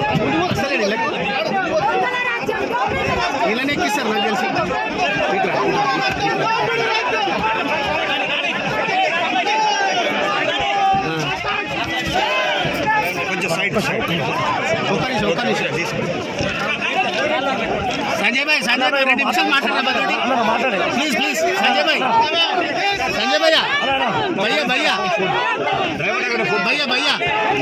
వస్తలేడు ఇలా ఇలానే ఎక్కిస్తారు నాకు తెలిసి ఇట్లా కొంచెం సైడ్ సైడ్ ఒక్క నిమిషం ఒక్క నిమిషం సంజయ్ భాయ్ సంజయ్ భాయ్ రెండు నిమిషాలు మాట్లాడరా ప్లీజ్ ప్లీజ్ సంజయ్ భాయ్ సంజయ్ భయ్యా భయ్యా భయ్యా భయ్యా భయ్యా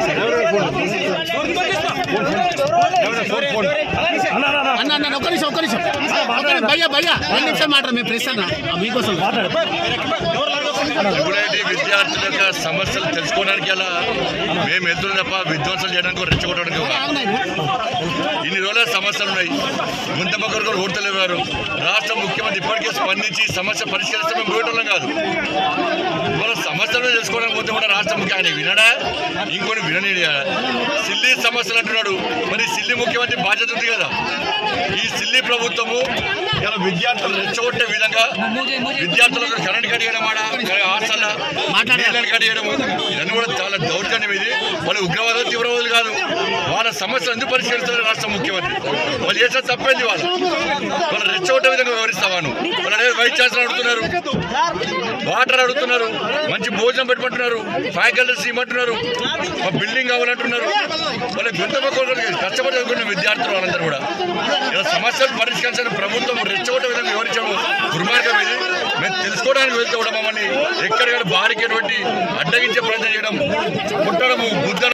అన్న అన్న ఒక్క నిమిషం ఒక్క నిమిషం ఒక్క నిమిషం. భయ్యా భయ్యా రెండు నిమిషాలు మాట్లాడు మేము ప్రెస్ అన్న మీకోసం ఎప్పుడైతే విద్యార్థుల యొక్క సమస్యలు తెలుసుకోవడానికి అలా మేము ఎదురు తప్ప విధ్వంసాలు చేయడానికి రెచ్చగొట్టడానికి కాదు. ఆగునాయన. ఇన్ని రోజుల సమస్యలు ఉన్నాయి ముందమ్మకరు కూడా ఓడతలేరు రాష్ట్ర ముఖ్యమంత్రి ఇప్పటికే స్పందించి సమస్య పరిష్కరిస్తే మేము పోయేటోళ్ళం కాదు ఇవాళ సమస్యలు తెలుసుకోవడానికి పోతే కూడా రాష్ట్ర ముఖ్య ఆయన వినడా ఇంకొని విననీడా సిల్లి సమస్యలు అంటున్నాడు మరి సిల్లి ముఖ్యమంత్రి బాధ్యత ఉంది కదా ఈ సిల్లి ప్రభుత్వము ఇలా విద్యార్థులు రెచ్చగొట్టే విధంగా విద్యార్థులకు కరెంట్ కడిగడం ఆడ హాస్టల్ నీళ్ళని కడిగడం ఇవన్నీ కూడా చాలా దౌర్జన్యం ఇది వాళ్ళు ఉగ్రవాదులు తీవ్రవాదులు కాదు వాళ్ళ సమస్యలు ఎందుకు పరిష్కరిస్తారు రాష్ట్ర ముఖ్యమంత్రి వాళ్ళు చేసిన తప్పేంది వాళ్ళు వాళ్ళు రెచ్చగొట్టే విధంగా వివరిస్తావాను వాళ్ళు అనేది వైస్ ఛాన్సలర్ అడుగుతున్నారు వాటర్ అడుగుతున్నారు మంచి భోజనం పెట్టమంటున్నారు ఫ్యాకల్టీస్ ఇవ్వమంటున్నారు మా బిల్డింగ్ కావాలంటున్నారు వాళ్ళకి గొంత కష్టపడి చదువుకున్న విద్యార్థులు వాళ్ళందరూ కూడా ఇలా సమస్యలు పరిష్కరించిన ప్రభుత్వం రెచ్చగొట్టే విధంగా వివరించడం దుర్మార్గం ఇది మేము తెలుసుకోవడానికి వెళ్తే కూడా మమ్మల్ని ఎక్కడికక్కడ బారికేట్ పెట్టి అడ్డగించే ప్రయత్నం చేయడం కుట్టడము గుద్దడం